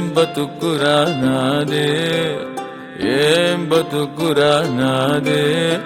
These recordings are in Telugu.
బతుకురా నాదే ఏం బతుకురా నాదే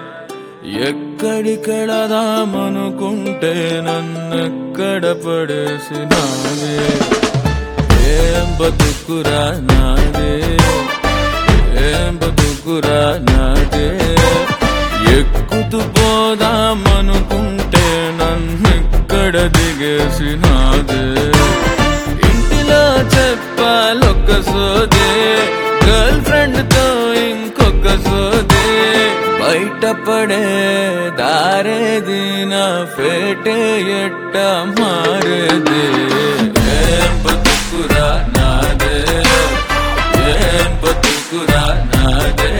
ఎక్కడికెళదామనుకుంటే నన్నెక్కడ పడేసినాదే ఏం బతుకురా నాదే ఏం బతుకురా నాదే ఎక్కుతూ పోదామనుకుంటే నన్నెక్కడ దిగేసినాదే ఇంటిలో చెప్పాలొక్క సోదే గర్ల్ ఫ్రెండ్ తో ఇంకొక సోదే బయటపడే దారేది నా ఫేటే ఎట్ట మారేది ఏం బతుకురా నాదే ఏం బతుకురా నాదే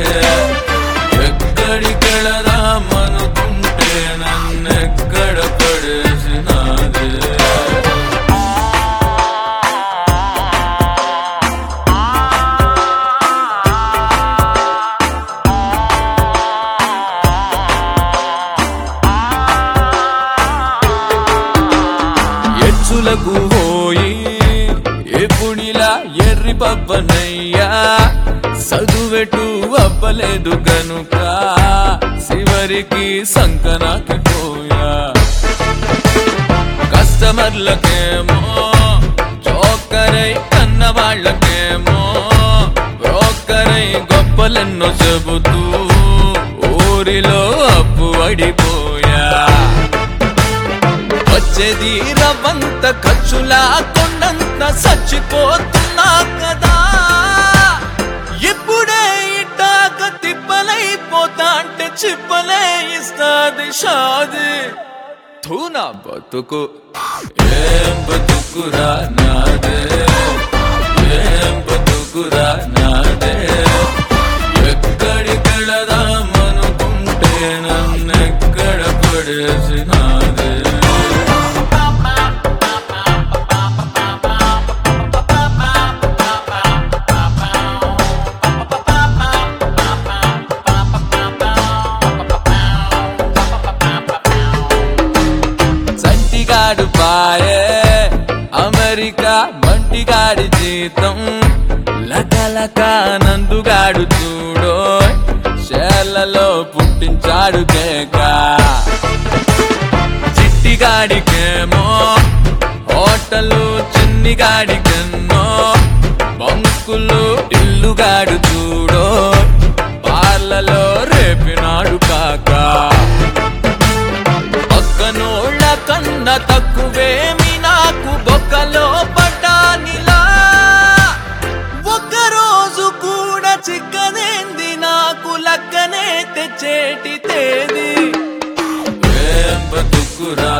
ఎక్కడికెళదామనుకుంటే నన్నెక్కడ పడేసినాదే ఎచ్చులకు పోయి ఎప్పుడిలా ఎర్రి పప్పనయ్యా చదువెటు అవ్వలేదు గనుక చివరికి సంకనాకి పోయా కస్టమర్లకేమో జోకరై కన్న వాళ్ళకేమో బ్రోకరై గొప్పలెన్నో చెబుతూ ఊరిలో అప్పు అడిపోయా వచ్చేది రవంత ఖర్చులా కొండంత చచ్చిపోతున్నా కదా ఇప్పుడే ఇట్టాక తిప్పలైపోతా అంటే చిప్పలే ఇస్తాది షాది ధూనా బతుకు ఏం బతుకురా నాదే ఏం బతుకురా నాదే ఎక్కడికెళదామనుకుంటే నన్నెక్కడ పడేసినాదే సంటిగాడు పాయే అమెరికా బంటిగాడి జీతం లకలక నందుగాడు చూడో చేలలో పుట్టించాడు కేక చిట్టిగాడికేమో హోటలు చిన్నిగాడికెన్నో బంకులు ఇల్లుగాడు చూడో పార్లలో రేపినాడు కాకా పక్కనోళ్ళ కన్న తక్కువేమి నాకు బొక్కలో పడ్డానిలా ఒక్కరోజు కూడా చిక్కనేంది నాకు లక్కనే తెచ్చేటి తేది ఏం బతుకురా